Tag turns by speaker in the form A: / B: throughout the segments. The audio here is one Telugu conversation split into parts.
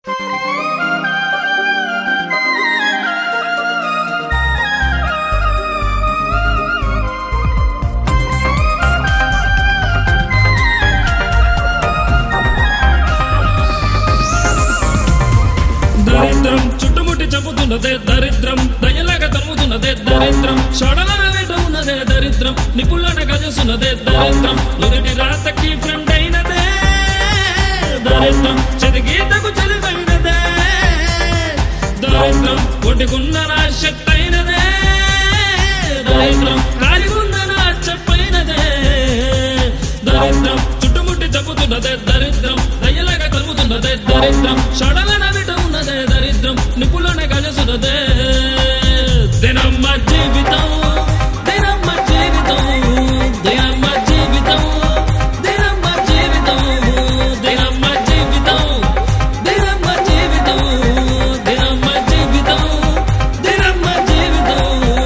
A: దరిద్రం చుట్టుముట్టి చంపుతున్నదే దరిద్రం దయలాగా తరుముతున్నదే దరిద్రం షడలన వెంట ఉన్నదే దరిద్రం నిపుణులన గజసున్నదే దరిద్రం నుదుటి రాతకి ఫ్రెండ్ అయినదే దరిద్రం చెదిగీతకు చెలివైనదే దరిద్రం ఒడ్డుకున్న నా శక్తి అయినదే దరిద్రం కాలిగున్న నా చెప్పైనదే దరిద్రం చుట్టుముట్టి చంపుతున్నదే దరిద్రం దయ్యలాగా కలుగుతున్నదే దరిద్రం షడలన విట ఉన్నదే దరిద్రం నిపుణులన గజసున్నదే దినమ్మ జీవితం దినమ్మ జీవితం దినమ్మ జీవితం దినమ్మ జీవితం దినమ్మ జీవితం దినమ్మ జీవితం దినమ్మ జీవితం దినమ్మ జీవితం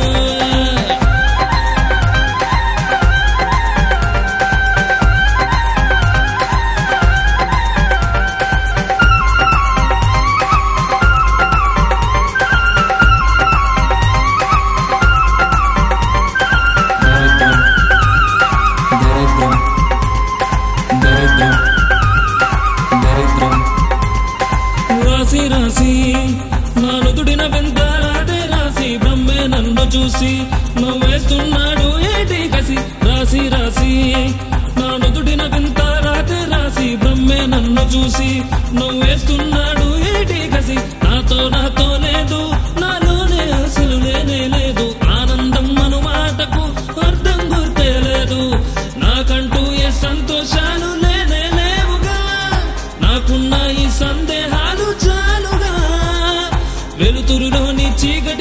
B: దరిద్రం దరిద్రం దరిద్రం దరిద్రం
A: రాసి రాసి నా నుదుడిన వింత రాదే రాసి బ్రహ్మే నన్ను చూసి నవ్వేస్తున్నాడు ఏటి కసి రాసి రాసి నా నుదుడిన వింత రాతే రాసి బ్రహ్మే నన్ను చూసి నవ్వేస్తున్నాడు ఏటి కసి నాతో నాతో లేదు నాలోనే అసలు లేనే లేదు ఆనందం అను మాటకు అర్థం గుర్తే లేదు నాకంటూ ఏ సంతోషాలు లేనే లేవుగా నాకున్న ఈ సందేహాలు చాలుగా వెలుతురులోని చీకటి